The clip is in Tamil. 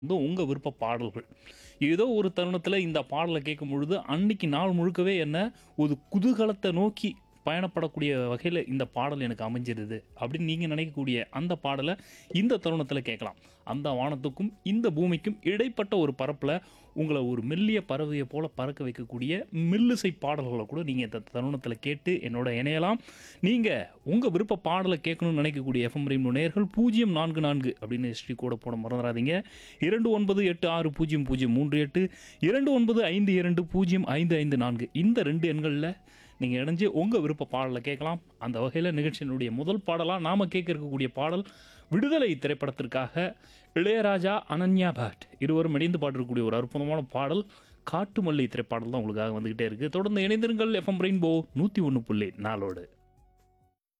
வந்து உங்கள் விருப்ப பாடல்கள் ஏதோ ஒரு தருணத்தில் இந்த பாடலை கேட்கும் பொழுது அன்னைக்கு நாள் முழுக்கவே என்ன ஒரு குதூகலத்தை நோக்கி பயணப்படக்கூடிய வகையில் இந்த பாடல் எனக்கு அமைஞ்சிருது அப்படின்னு நீங்கள் நினைக்கக்கூடிய அந்த பாடலை இந்த தருணத்தில் கேட்கலாம் அந்த வானத்துக்கும் இந்த பூமிக்கும் இடைப்பட்ட ஒரு பரப்பில் உங்களை ஒரு மெல்லிய பறவையை போல பறக்க வைக்கக்கூடிய மில்லிசை பாடல்களை கூட நீங்கள் இந்த தருணத்தில் கேட்டு என்னோட இணையலாம் நீங்கள் உங்கள் விருப்ப பாடலை கேட்கணும்னு நினைக்கக்கூடிய எஃப்எம் ரெயின்போ நேயர்கள் பூஜ்ஜியம் நான்கு நான்கு அப்படின்னு ஹிஸ்ட்ரி கூட போட மறந்துடாதீங்க இரண்டு ஒன்பது எட்டு ஆறு பூஜ்ஜியம் பூஜ்ஜியம் மூன்று எட்டு இரண்டு ஒன்பது ஐந்து இரண்டு பூஜ்ஜியம் ஐந்து ஐந்து நான்கு இந்த ரெண்டு எண்களில் நீங்கள் இணைஞ்சு உங்கள் விருப்ப பாடலை கேட்கலாம் அந்த வகையில் நிகழ்ச்சியினுடைய முதல் பாடலாக நாம் கேட்க இருக்கக்கூடிய பாடல் விடுதலை திரைப்படத்திற்காக இளையராஜா அனன்யா பட் இருவரும் இணைந்து பாடிருக்கக்கூடிய ஒரு அற்புதமான பாடல் காட்டுமல்லி திரைப்பாடல் தான் உங்களுக்காக வந்துக்கிட்டே இருக்குது தொடர்ந்து இணைந்திருங்கள் எஃப்எம் ரெயின்போ நூற்றி ஒன்று புள்ளி நாலோடு